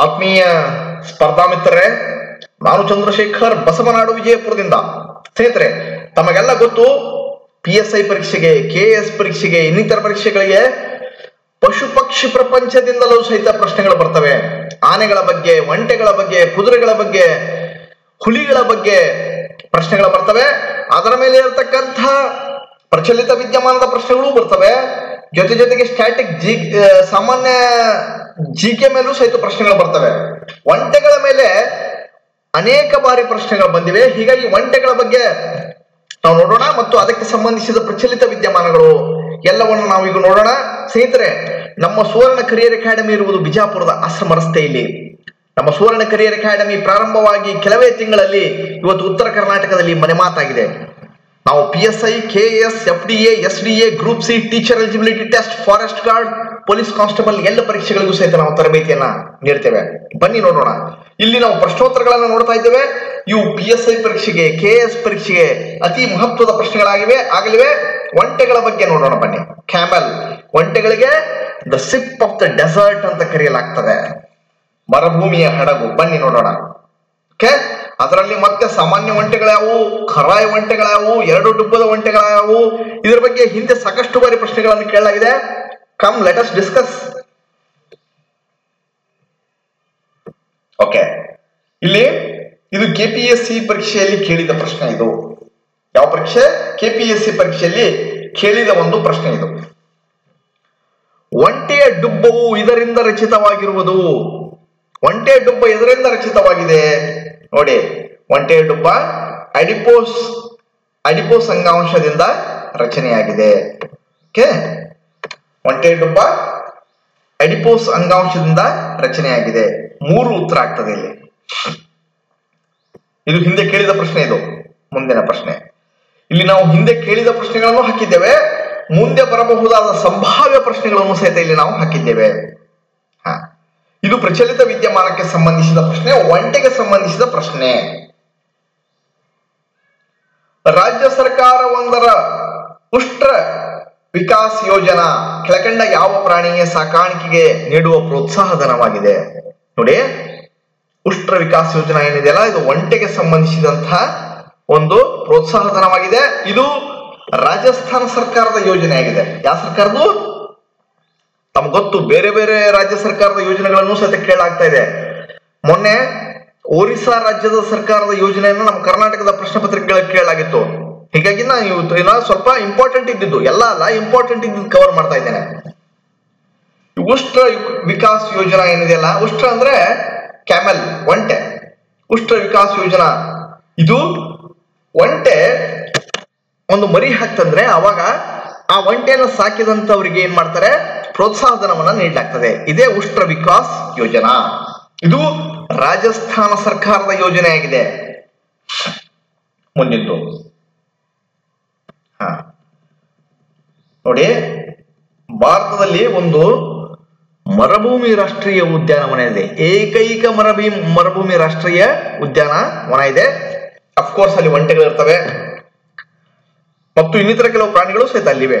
ಆತ್ಮೀಯ ಸ್ಪರ್ಧಾ ಮಿತ್ರರೇ ನಾನು ಚಂದ್ರಶೇಖರ್ ಬಸವನಾಡು ವಿಜಯಪುರದಿಂದ ಸ್ನೇಹಿತರೆ ತಮಗೆಲ್ಲ ಗೊತ್ತು ಪಿ ಎಸ್ ಐ ಪರೀಕ್ಷೆಗೆ ಕೆ ಎಸ್ ಪರೀಕ್ಷೆಗೆ ಇನ್ನಿತರ ಪರೀಕ್ಷೆಗಳಿಗೆ ಪಶು ಪಕ್ಷಿ ಪ್ರಪಂಚದಿಂದಲೂ ಸಹಿತ ಪ್ರಶ್ನೆಗಳು ಬರ್ತವೆ ಆನೆಗಳ ಬಗ್ಗೆ ಒಂಟೆಗಳ ಬಗ್ಗೆ ಕುದುರೆಗಳ ಬಗ್ಗೆ ಹುಲಿಗಳ ಬಗ್ಗೆ ಪ್ರಶ್ನೆಗಳು ಬರ್ತವೆ ಅದರ ಮೇಲೆ ಇರತಕ್ಕಂಥ ಪ್ರಚಲಿತ ವಿದ್ಯಮಾನದ ಪ್ರಶ್ನೆಗಳು ಬರ್ತವೆ ಜೊತೆ ಜೊತೆಗೆ ಸ್ಟ್ಯಾಟಿಕ್ ಜಿ ಆ, ಸಾಮಾನ್ಯ ಜಿ ಕೆ ಮೇಲೂ ಸಹಿತ ಪ್ರಶ್ನೆಗಳು ಬರ್ತವೆ ಒಂಟೆಗಳ ಮೇಲೆ ಅನೇಕ ಬಾರಿ ಪ್ರಶ್ನೆಗಳು ಬಂದಿವೆ ಹೀಗಾಗಿ ಒಂಟೆಗಳ ಬಗ್ಗೆ ನಾವು ನೋಡೋಣ ಮತ್ತು ಅದಕ್ಕೆ ಸಂಬಂಧಿಸಿದ ಪ್ರಚಲಿತ ವಿದ್ಯಮಾನಗಳು ಎಲ್ಲವನ್ನು ನಾವು ಈಗ ನೋಡೋಣ ಸ್ನೇಹಿತರೆ ನಮ್ಮ ಸುವರ್ಣ ಕರಿಯರ್ ಅಕಾಡೆಮಿ ಇರುವುದು ಬಿಜಾಪುರದ ಆಶ್ರಮ ರಸ್ತೆಯಲ್ಲಿ ನಮ್ಮ ಸುವರ್ಣ ಕರಿಯರ್ ಅಕಾಡೆಮಿ ಪ್ರಾರಂಭವಾಗಿ ಕೆಲವೇ ತಿಂಗಳಲ್ಲಿ ಇವತ್ತು ಉತ್ತರ ಕರ್ನಾಟಕದಲ್ಲಿ ಮನೆ ಮಾತಾಗಿದೆ ನಾವು P S I K S F D A S D A group C teacher eligibility test forest guard police constable ಎಲ್ಲ ಪರೀಕ್ಷೆಗಳಿಗೂ ಸಹಿತ ನಾವು ತರಬೇತಿಯನ್ನ ನೀಡ್ತೇವೆ ಬನ್ನಿ ನೋಡೋಣ ಇಲ್ಲಿ ನಾವು ಪ್ರಶ್ನೋತ್ತರಗಳನ್ನು ನೋಡ್ತಾ ಇದ್ದೇವೆ ಇವು ಪಿ ಎಸ್ ಐ ಪರೀಕ್ಷೆಗೆ ಕೆ ಎಸ್ ಪರೀಕ್ಷೆಗೆ ಅತಿ ಮಹತ್ವದ ಪ್ರಶ್ನೆಗಳಾಗಿವೆ ಆಗಲಿವೆ ಒಂಟೆಗಳ ಬಗ್ಗೆ ನೋಡೋಣ ಬನ್ನಿ ಕ್ಯಾಮಲ್ ಒಂಟೆಗಳಿಗೆ the ship of the desert ಅಂತ ಕರೆಯಲಾಗ್ತದೆ ಮರುಭೂಮಿಯ ಹಡಗು ಬನ್ನಿ ನೋಡೋಣ ಓಕೆ ಅದರಲ್ಲಿ ಮತ್ತೆ ಸಾಮಾನ್ಯ ಒಂಟೆಗಳ್ಯಾವು ಖರಾಯ ಒಂಟೆಗಳ್ಯಾವು ಎರಡು ಡುಬ್ಬದ ಒಂಟೆಗಳ್ಯಾವು ಇದ್ರ ಬಗ್ಗೆ ಹಿಂದೆ ಸಾಕಷ್ಟು ಬಾರಿ ಪ್ರಶ್ನೆಗಳನ್ನು ಕೇಳಲಾಗಿದೆ come let us discuss okay ಇಲ್ಲಿ ಇದು ಕೆಪಿಎಸ್ಸಿ ಪರೀಕ್ಷೆಯಲ್ಲಿ ಕೇಳಿದ ಪ್ರಶ್ನೆ ಇದು ಯಾವ ಪರೀಕ್ಷೆ ಕೆಪಿಎಸ್ಸಿ ಪರೀಕ್ಷೆಯಲ್ಲಿ ಕೇಳಿದ ಒಂದು ಪ್ರಶ್ನೆ ಇದು ಒಂಟೆಯ ಡುಬ್ಬವು ಇದರಿಂದ ರಚಿತವಾಗಿರುವುದು ಒಂಟೆಯ ಡುಬ್ಬ ಇದರಿಂದ ರಚಿತವಾಗಿದೆ ನೋಡಿ ಒಂಟೆಯ ಡುಬ್ಬ ಅಡಿಪೋಸ್ ಅಡಿಪೋಸ್ ಅಂಗಾಂಶದಿಂದ ರಚನೆಯಾಗಿದೆ ಓಕೆ ಒಂಟೆಯ ಡುಬ್ಬ ಅಡಿಪೋಸ್ ಅಂಗಾಂಶದಿಂದ ರಚನೆಯಾಗಿದೆ ಮೂರು ಉತ್ತರ ಆಗ್ತದೆ ಇಲ್ಲಿ ಇದು ಹಿಂದೆ ಕೇಳಿದ ಪ್ರಶ್ನೆ ಇದು ಮುಂದಿನ ಪ್ರಶ್ನೆ ಇಲ್ಲಿ ನಾವು ಹಿಂದೆ ಕೇಳಿದ ಪ್ರಶ್ನೆಗಳನ್ನು ಹಾಕಿದ್ದೇವೆ ಮುಂದೆ ಬರಬಹುದಾದ ಸಂಭಾವ್ಯ ಪ್ರಶ್ನೆಗಳನ್ನು ಸಹಿತ ಇಲ್ಲಿ ನಾವು ಹಾಕಿದ್ದೇವೆ ಹಾ ಇದು ಪ್ರಚಲಿತ ವಿದ್ಯಮಾನಕ್ಕೆ ಸಂಬಂಧಿಸಿದ ಪ್ರಶ್ನೆ ಒಂಟೆಗೆ ಸಂಬಂಧಿಸಿದ ಪ್ರಶ್ನೆ ರಾಜ್ಯ ಸರ್ಕಾರ ಒಂದರ ಉಷ್ಟ್ರ ವಿಕಾಸ್ ಯೋಜನಾ ಕೆಳಕಂಡ ಯಾವ ಪ್ರಾಣಿಯ ಸಾಕಾಣಿಕೆಗೆ ನೀಡುವ ಪ್ರೋತ್ಸಾಹ ಧನವಾಗಿದೆ ನೋಡಿ ಉಷ್ಟ್ರ ವಿಕಾಸ್ ಯೋಜನಾ ಏನಿದೆಯಲ್ಲ ಇದು ಒಂಟೆಗೆ ಸಂಬಂಧಿಸಿದಂತಹ ಒಂದು ಪ್ರೋತ್ಸಾಹ ಧನವಾಗಿದೆ ಇದು ರಾಜಸ್ಥಾನ ಸರ್ಕಾರದ ಯೋಜನೆ ಆಗಿದೆ ಯಾವ ಸರ್ಕಾರದ್ದು ತಮ್ಗೆ ಗೊತ್ತು ಬೇರೆ ಬೇರೆ ರಾಜ್ಯ ಸರ್ಕಾರದ ಯೋಜನೆಗಳನ್ನು ಸಹಿತ ಕೇಳಾಗ್ತಾ ಇದೆ ಮೊನ್ನೆ ಒರಿಸ್ಸಾ ರಾಜ್ಯದ ಸರ್ಕಾರದ ಯೋಜನೆಯನ್ನು ನಮ್ಮ ಕರ್ನಾಟಕದ ಪ್ರಶ್ನೆ ಪತ್ರಿಕೆಗಳಲ್ಲಿ ಕೇಳಲಾಗಿತ್ತು ಹೀಗಾಗಿ ನಾನು ಇವತ್ತು ಏನೋ ಸ್ವಲ್ಪ ಇಂಪಾರ್ಟೆಂಟ್ ಇದ್ದಿದ್ದು ಎಲ್ಲ ಅಲ್ಲ ಇಂಪಾರ್ಟೆಂಟ್ ಇದ್ದಿದ್ದು ಕವರ್ ಮಾಡ್ತಾ ಇದ್ದೇನೆ ಈ ಉಷ್ಟ್ರ ವಿಕಾಸ್ ಯೋಜನಾ ಏನಿದೆಯಲ್ಲ ಉಷ್ಟ್ರ ಅಂದ್ರೆ ಕ್ಯಾಮೆಲ್ ಒಂಟೆ ಉಷ್ಟ್ರ ವಿಕಾಸ್ ಯೋಜನಾ ಇದು ಒಂಟೆ ಒಂದು ಮರಿ ಹಾಕ್ತಂದ್ರೆ ಅವಾಗ ಆ ಒಂಟೆನ ಸಾಕಿದಂತವ್ರಿಗೆ ಏನ್ ಮಾಡ್ತಾರೆ ಪ್ರೋತ್ಸಾಹ ಧನವನ್ನ ನೀಡಲಾಗ್ತದೆ ಇದೇ ಉಷ್ಟ್ರ ವಿಕಾಸ್ ಯೋಜನಾ ಇದು ರಾಜಸ್ಥಾನ ಸರ್ಕಾರದ ಯೋಜನೆ ಆಗಿದೆ ಮುಂದಿದ್ದು ಹಾ ನೋಡಿ ಭಾರತದಲ್ಲಿ ಒಂದು ಮರುಭೂಮಿ ರಾಷ್ಟ್ರೀಯ ಉದ್ಯಾನವನ ಇದೆ ಏಕೈಕ ಮರಭೂಮಿ ಮರುಭೂಮಿ ರಾಷ್ಟ್ರೀಯ ಉದ್ಯಾನವನ ಇದೆ ಅಫ್ಕೋರ್ಸ್ ಅಲ್ಲಿ ಒಂಟೆಗಳು ಇರ್ತವೆ ಮತ್ತು ಇನ್ನಿತರ ಕೆಲವು ಪ್ರಾಣಿಗಳು ಸಹಿತ ಅಲ್ಲಿವೆ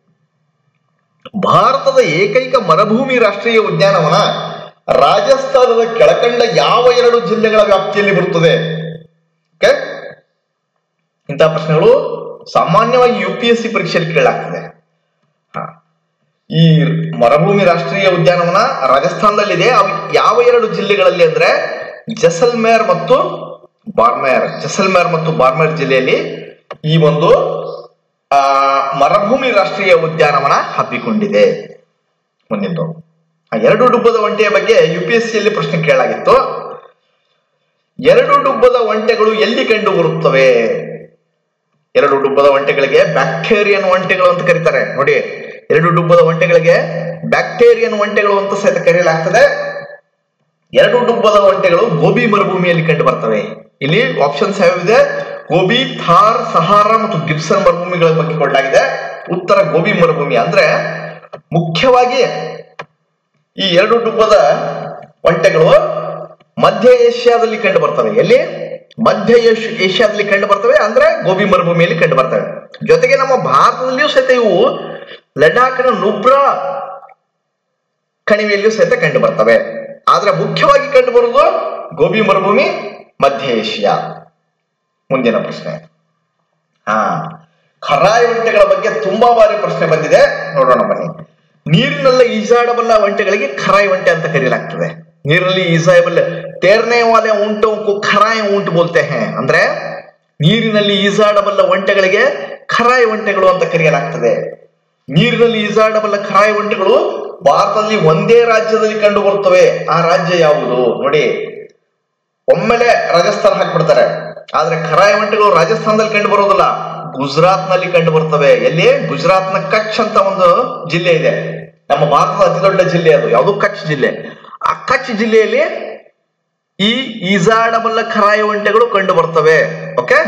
ಭಾರತದ ಏಕೈಕ ಮರುಭೂಮಿ ರಾಷ್ಟ್ರೀಯ ಉದ್ಯಾನವನ ರಾಜಸ್ಥಾನದ ಕೆಳಕಂಡ ಯಾವ ಎರಡು ಜಿಲ್ಲೆಗಳ ವ್ಯಾಪ್ತಿಯಲ್ಲಿ ಬರುತ್ತದೆ ಓಕೆ ಇಂತಹ ಪ್ರಶ್ನೆಗಳು ಸಾಮಾನ್ಯವಾಗಿ ಯು ಪಿ ಎಸ್ ಸಿ ಪರೀಕ್ಷೆಯಲ್ಲಿ ಕೇಳಲಾಗ್ತದೆ ಹಾ. ಈ ಮರುಭೂಮಿ ರಾಷ್ಟ್ರೀಯ ಉದ್ಯಾನವನ ರಾಜಸ್ಥಾನದಲ್ಲಿದೆ ಅವು ಯಾವ ಎರಡು ಜಿಲ್ಲೆಗಳಲ್ಲಿ ಅಂದ್ರೆ ಜಸಲ್ಮೇರ್ ಮತ್ತು ಬಾರ್ಮೇರ್ ಜಸಲ್ಮೇರ್ ಮತ್ತು ಬಾರ್ಮೇರ್ ಜಿಲ್ಲೆಯಲ್ಲಿ ಈ ಒಂದು ಆ ಮರುಭೂಮಿ ರಾಷ್ಟ್ರೀಯ ಉದ್ಯಾನವನ ಹಬ್ಬಿಕೊಂಡಿದೆ ಮುಂದಿದ್ದು ಆ ಎರಡು ಡುಬ್ಬದ ಒಂಟೆಯ ಬಗ್ಗೆ ಯು ಪಿ ಎಸ್ ಸಿಯಲ್ಲಿ ಪ್ರಶ್ನೆ ಕೇಳಲಾಗಿತ್ತು ಎರಡು ಡುಬ್ಬದ ಒಂಟೆಗಳು ಎಲ್ಲಿ ಕಂಡು ಬರುತ್ತವೆ ಎರಡು ಡುಬ್ಬದ ಒಂಟೆಗಳಿಗೆ ಬ್ಯಾಕ್ಟೇರಿಯನ್ ಒಂಟೆಗಳು ಅಂತ ಕರೀತಾರೆ ನೋಡಿ ಎರಡು ಡುಬ್ಬದ ಒಂಟೆಗಳಿಗೆ ಬ್ಯಾಕ್ಟೇರಿಯನ್ ಒಂಟೆಗಳು ಅಂತ ಸಹಿತ ಕರೆಯಲಾಗ್ತದೆ ಎರಡು ಡುಬ್ಬದ ಒಂಟೆಗಳು ಗೋಬಿ ಮರುಭೂಮಿಯಲ್ಲಿ ಕಂಡು ಬರ್ತವೆ ಇಲ್ಲಿ ಆಪ್ಷನ್ಸ್ ಯಾವ್ಯಾವಿದೆ ಗೋಬಿ ಥಾರ್ ಸಹಾರಾ ಮತ್ತು ಗಿಬ್ಸನ್ ಮರುಭೂಮಿಗಳ ಬಗ್ಗೆ ಕೊಡಲಾಗಿದೆ ಉತ್ತರ ಗೋಬಿ ಮರುಭೂಮಿ ಅಂದ್ರೆ ಮುಖ್ಯವಾಗಿ ಈ ಎರಡು ಡುಬ್ಬದ ಒಂಟೆಗಳು ಮಧ್ಯ ಏಷ್ಯಾದಲ್ಲಿ ಕಂಡು ಬರ್ತವೆ ಎಲ್ಲಿ ಮಧ್ಯ ಏಷ್- ಏಷ್ಯಾದಲ್ಲಿ ಕಂಡು ಬರ್ತವೆ ಅಂದ್ರೆ ಗೋಬಿ ಮರುಭೂಮಿಯಲ್ಲಿ ಕಂಡು ಬರ್ತವೆ ಜೊತೆಗೆ ನಮ್ಮ ಭಾರತದಲ್ಲಿಯೂ ಸಹಿತ ಇವು ಲಡಾಖ್ನ ನುಬ್ರಾ ಕಣಿವೆಯಲ್ಲಿಯೂ ಸಹಿತ ಕಂಡು ಬರ್ತವೆ ಆದ್ರೆ ಮುಖ್ಯವಾಗಿ ಕಂಡು ಬರುವುದು ಗೋಬಿ ಮರುಭೂಮಿ ಮಧ್ಯ ಏಷ್ಯಾ ಮುಂದಿನ ಪ್ರಶ್ನೆ ಹಾ ಖರಾಯಿ ಒಂಟೆಗಳ ಬಗ್ಗೆ ತುಂಬಾ ಬಾರಿ ಪ್ರಶ್ನೆ ಬಂದಿದೆ ನೋಡೋಣ ಬನ್ನಿ ನೀರಿನಲ್ಲಿ ಈಜಾಡಬಲ್ಲ ಒಂಟೆಗಳಿಗೆ ಖರಾಯಿ ಒಂಟೆ ಅಂತ ಕರೆಯಲಾಗ್ತದೆ ನೀರಿನಲ್ಲಿ ಈಜಾಡಬಲ್ಲ ತೇರ್ನೆ ವಾಲೆ ಉಂಟು ಖರಾಯಿ ಉಂಟು ಬೋಲ್ತೆ ಹೇ ಅಂದ್ರೆ ನೀರಿನಲ್ಲಿ ಈಜಾಡಬಲ್ಲ ಒಂಟೆಗಳಿಗೆ ಖರಾಯಿ ಒಂಟೆಗಳು ಅಂತ ಕರೆಯಲಾಗ್ತದೆ ನೀರಿನಲ್ಲಿ ಈಜಾಡಬಲ್ಲ ಖರಾಯಿ ಒಂಟೆಗಳು ಭಾರತದಲ್ಲಿ ಒಂದೇ ರಾಜ್ಯದಲ್ಲಿ ಕಂಡು ಬರುತ್ತವೆ ಆ ರಾಜ್ಯ ಯಾವುದು ನೋಡಿ ಒಮ್ಮೆಲೆ ರಾಜಸ್ಥಾನ ಹಾಕ್ಬಿಡ್ತಾರೆ ಆದ್ರೆ ಖರಾಯಿ ಒಂಟೆಗಳು ರಾಜಸ್ಥಾನದಲ್ಲಿ ಕಂಡು ಬರೋದಿಲ್ಲ ಗುಜರಾತ್ ನಲ್ಲಿ ಕಂಡು ಬರ್ತವೆ ಎಲ್ಲಿ ಗುಜರಾತ್ ನ ಕಚ್ ಅಂತ ಒಂದು ಜಿಲ್ಲೆ ಇದೆ ನಮ್ಮ ಭಾರತದ ಅತಿ ದೊಡ್ಡ ಜಿಲ್ಲೆ ಅದು ಯಾವುದು ಕಚ್ ಜಿಲ್ಲೆ ಆ ಕಚ್ ಜಿಲ್ಲೆಯಲ್ಲಿ ಈ ಈಜಾಡಬಲ್ಲ ಖರಾಯಿ ಒಂಟೆಗಳು ಕಂಡು ಬರ್ತವೆ ಓಕೆ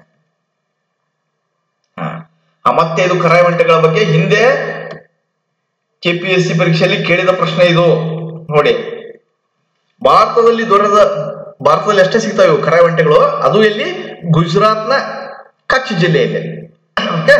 ಮತ್ತೆ ಇದು ಖರಾಯಿ ಒಂಟೆಗಳ ಬಗ್ಗೆ ಹಿಂದೆ ಕೆಪಿಎಸ್ಸಿ ಪರೀಕ್ಷೆಯಲ್ಲಿ ಕೇಳಿದ ಪ್ರಶ್ನೆ ಇದು ನೋಡಿ ಭಾರತದಲ್ಲಿ ದೊರೆದ ಭಾರತದಲ್ಲಿ ಅಷ್ಟೇ ಸಿಗ್ತವೆ ಇವು ಖರಾಯಿ ಒಂಟೆಗಳು ಅದು ಎಲ್ಲಿ ಗುಜರಾತ್ನ ಕಚ್ ಜಿಲ್ಲೆಯಲ್ಲಿ ಓಕೆ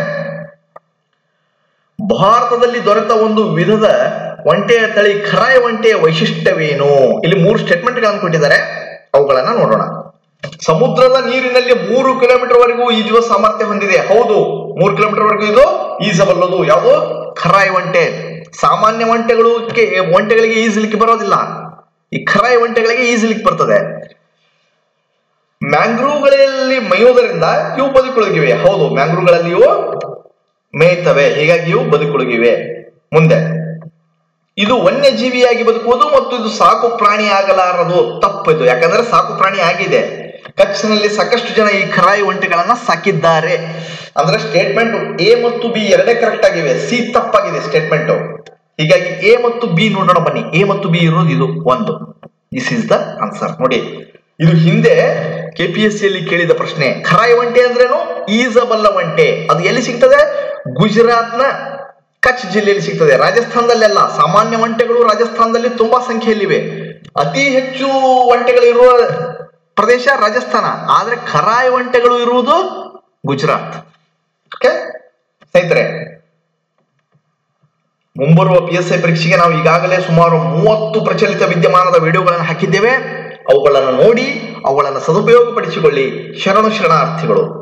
ಭಾರತದಲ್ಲಿ ದೊರೆತ ಒಂದು ವಿಧದ ಒಂಟೆಯ ತಳಿ ಖರಾಯಿ ಒಂಟೆಯ ವೈಶಿಷ್ಟ್ಯವೇನು ಇಲ್ಲಿ ಮೂರು ಸ್ಟೇಟ್ಮೆಂಟ್ ಗಳನ್ನು ಕೊಟ್ಟಿದ್ದಾರೆ ಅವುಗಳನ್ನ ನೋಡೋಣ ಸಮುದ್ರದ ನೀರಿನಲ್ಲಿ ಮೂರು ಕಿಲೋಮೀಟರ್ ವರೆಗೂ ಈಜುವ ಸಾಮರ್ಥ್ಯ ಹೊಂದಿದೆ ಹೌದು ಮೂರು ಕಿಲೋಮೀಟರ್ ವರೆಗೂ ಇದು ಈಜಬಲ್ಲದು ಯಾವುದು ಖರಾಯಿ ಒಂಟೆ ಸಾಮಾನ್ಯ ಒಂಟೆಗಳು ಒಂಟೆಗಳಿಗೆ ಈಜಲಿಕ್ಕೆ ಬರೋದಿಲ್ಲ ಈ ಖರಾಯಿ ಒಂಟೆಗಳಿಗೆ ಈಜಲಿಕ್ಕೆ ಬರ್ತದೆ ಮ್ಯಾಂಗ್ರೂವ್ಗಳಲ್ಲಿ ಮೈಯೋದರಿಂದ ಇವು ಬದುಕುಳಿಗಿವೆ ಹೌದು ಮ್ಯಾಂಗ್ರೂವ್ಗಳಲ್ಲಿ ಇವು ಮೇಯ್ತವೆ ಹೀಗಾಗಿ ಇವು ಬದುಕುಳಿಗಿವೆ ಮುಂದೆ ಇದು ವನ್ಯಜೀವಿಯಾಗಿ ಬದುಕುವುದು ಮತ್ತು ಇದು ಸಾಕು ಪ್ರಾಣಿ ಆಗಲಾರದು ತಪ್ಪಿದು ಯಾಕಂದ್ರೆ ಸಾಕು ಪ್ರಾಣಿ ಆಗಿದೆ ಕಚ್ನಲ್ಲಿ ಸಾಕಷ್ಟು ಜನ ಈ ಖರಾಯಿ ಒಂಟೆಗಳನ್ನ ಸಾಕಿದ್ದಾರೆ ಅಂದ್ರೆ ಸ್ಟೇಟ್ಮೆಂಟ್ ಎ ಮತ್ತು ಬಿ ಎರಡೇ ಕರೆಕ್ಟ್ ಆಗಿವೆ ಸಿ ತಪ್ಪಾಗಿದೆ ಸ್ಟೇಟ್ಮೆಂಟ್ ಹೀಗಾಗಿ ಎ ಮತ್ತು ಬಿ ನೋಡೋಣ ಬನ್ನಿ ಎ ಮತ್ತು ಬಿ ಇರೋದು ಇದು ಒಂದು ದಿಸ್ ಇಸ್ ದ ಆನ್ಸರ್ ನೋಡಿ ಇದು ಹಿಂದೆ ಕೆಪಿಎಸ್ಸಿ ಯಲ್ಲಿ ಕೇಳಿದ ಪ್ರಶ್ನೆ ಖರಾಯಿ ಒಂಟೆ ಅಂದ್ರೇನು ಈಜಬಲ್ಲ ಒಂಟೆ ಅದು ಎಲ್ಲಿ ಸಿಗ್ತದೆ ಗುಜರಾತ್ನ ಕಚ್ ಜಿಲ್ಲೆಯಲ್ಲಿ ಸಿಗ್ತದೆ ರಾಜಸ್ಥಾನದಲ್ಲೆಲ್ಲ ಸಾಮಾನ್ಯ ಒಂಟೆಗಳು ರಾಜಸ್ಥಾನದಲ್ಲಿ ತುಂಬಾ ಸಂಖ್ಯೆಯಲ್ಲಿವೆ ಅತಿ ಹೆಚ್ಚು ಒಂಟೆಗಳಿರುವ ಪ್ರದೇಶ ರಾಜಸ್ಥಾನ ಆದ್ರೆ ಖರಾಯಿ ಒಂಟೆಗಳು ಇರುವುದು ಗುಜರಾತ್ ಓಕೆ ಸ್ನೇಹಿತರೆ ಮುಂಬರುವ ಪಿ ಎಸ್ ಐ ಪರೀಕ್ಷೆಗೆ ನಾವು ಈಗಾಗಲೇ ಸುಮಾರು ಮೂವತ್ತು ಪ್ರಚಲಿತ ವಿದ್ಯಮಾನದ ವಿಡಿಯೋಗಳನ್ನು ಹಾಕಿದ್ದೇವೆ ಅವುಗಳನ್ನು ನೋಡಿ ಅವುಗಳನ್ನು ಸದುಪಯೋಗಪಡಿಸಿಕೊಳ್ಳಿ ಶರಣು ಶರಣಾರ್ಥಿಗಳು